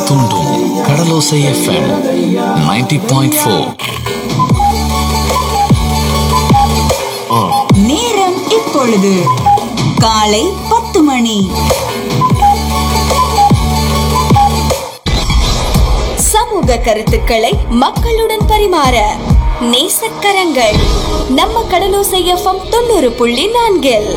தூண்டும் கடலோசை FM 90.4 point four நேரம் இப்பொழுது காலை பத்து மணி சமூக கருத்துக்களை மக்களுடன் பரிமாற நேசக்கரங்கள் நம்ம கடலோசை எஃப்எம் தொண்ணூறு புள்ளி நான்கில்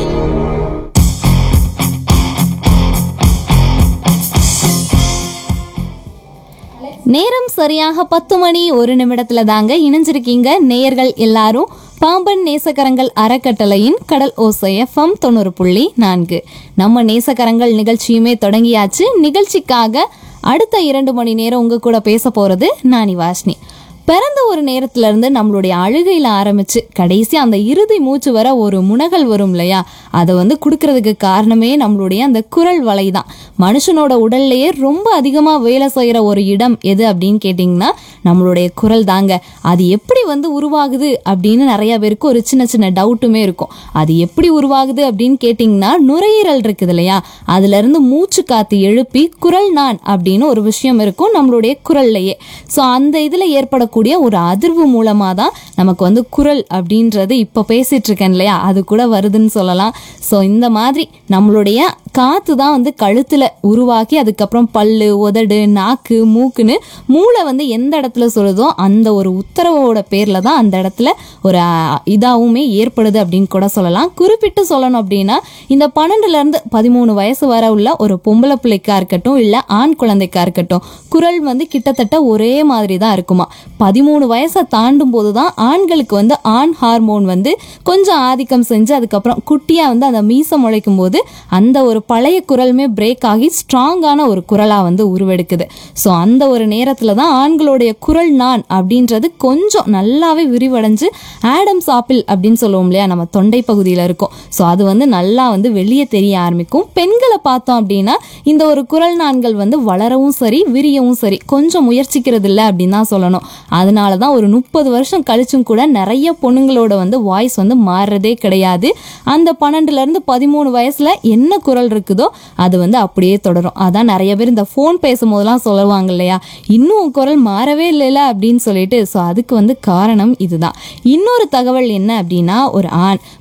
நேரம் சரியாக பத்து மணி ஒரு நிமிடத்துல தாங்க இணைஞ்சிருக்கீங்க நேயர்கள் எல்லாரும் பாம்பன் நேசக்கரங்கள் அறக்கட்டளையின் கடல் ஓசை எஃப்எம் தொண்ணூறு புள்ளி நான்கு நம்ம நேசக்கரங்கள் நிகழ்ச்சியுமே தொடங்கியாச்சு நிகழ்ச்சிக்காக அடுத்த இரண்டு மணி நேரம் உங்க கூட பேச போறது நானி வாஷ்னி பிறந்த ஒரு நேரத்துல இருந்து நம்மளுடைய அழுகையில ஆரம்பிச்சு கடைசி அந்த இறுதி மூச்சு வர ஒரு முனகல் வரும் இல்லையா அதை வந்து கொடுக்கறதுக்கு காரணமே நம்மளுடைய அந்த குரல் வலை தான் மனுஷனோட உடல்லையே ரொம்ப அதிகமாக வேலை செய்கிற ஒரு இடம் எது அப்படின்னு கேட்டிங்கன்னா நம்மளுடைய குரல் தாங்க அது எப்படி வந்து உருவாகுது அப்படின்னு நிறைய பேருக்கு ஒரு சின்ன சின்ன டவுட்டுமே இருக்கும் அது எப்படி உருவாகுது அப்படின்னு கேட்டிங்கன்னா நுரையீரல் இருக்குது இல்லையா அதுலேருந்து மூச்சு காத்து எழுப்பி குரல் நான் அப்படின்னு ஒரு விஷயம் இருக்கும் நம்மளுடைய குரல்லையே ஸோ அந்த இதில் ஏற்படக்கூடிய ஒரு அதிர்வு மூலமாக தான் நமக்கு வந்து குரல் அப்படின்றது இப்போ பேசிட்டு இருக்கேன் இல்லையா அது கூட வருதுன்னு சொல்லலாம் ஸோ இந்த மாதிரி நம்மளுடைய காற்று தான் வந்து கழுத்தில் உருவாக்கி அதுக்கப்புறம் பல்லு உதடு நாக்கு மூக்குன்னு மூளை வந்து எந்த இடத்துல சொல்லுதோ அந்த ஒரு உத்தரவோட பேரில் தான் அந்த இடத்துல ஒரு அஹ், இதாகவுமே ஏற்படுது அப்படின்னு கூட சொல்லலாம் குறிப்பிட்டு சொல்லணும் அப்படின்னா இந்த பன்னெண்டுலேருந்து பதிமூணு வயசு வர உள்ள ஒரு பொம்பளை பிள்ளைக்கா இருக்கட்டும் இல்லை ஆண் குழந்தைக்கா இருக்கட்டும் குரல் வந்து கிட்டத்தட்ட ஒரே மாதிரி தான் இருக்குமா பதிமூணு வயசை தாண்டும் போது தான் ஆண்களுக்கு வந்து ஆண் ஹார்மோன் வந்து கொஞ்சம் ஆதிக்கம் செஞ்சு அதுக்கப்புறம் குட்டியாக வந்து அந்த மீசம் முளைக்கும் போது அந்த ஒரு பழைய குரலுமே பிரேக் ஆகி ஸ்ட்ராங்கான ஒரு குரலாக வந்து உருவெடுக்குது ஸோ அந்த ஒரு நேரத்தில் தான் ஆண்களுடைய குரல் நான் அப்படின்றது கொஞ்சம் நல்லாவே விரிவடைஞ்சு ஆடம்ஸ் ஆப்பிள் அப்படின்னு சொல்லுவோம் இல்லையா நம்ம தொண்டை பகுதியில் இருக்கும் ஸோ அது வந்து நல்லா வந்து வெளியே தெரிய ஆரம்பிக்கும் பெண்களை பார்த்தோம் அப்படின்னா இந்த ஒரு குரல் நான்கள் வந்து வளரவும் சரி விரியவும் சரி கொஞ்சம் முயற்சிக்கிறது இல்லை அப்படின்னு தான் சொல்லணும் அதனால தான் ஒரு முப்பது வருஷம் கழிச்சும் கூட நிறைய பொண்ணுங்களோட வந்து வாய்ஸ் வந்து மாறுறதே கிடையாது அந்த பன்னெண்டுலேருந்து பதிமூணு வயசில் என்ன குரல் இருக்குதோ அது வந்து அப்படியே தொடரும் அதான் நிறைய பேர் இந்த ஃபோன் பேசும்போதெல்லாம் சொல்லுவாங்க இல்லையா இன்னும் உன் குரல் மாறவே இல்லைல்ல அப்படின்னு சொல்லிட்டு ஸோ அதுக்கு வந்து காரணம் இதுதான் இன்னொரு தகவல் என்ன அப்படின்னா ஒரு ஆண்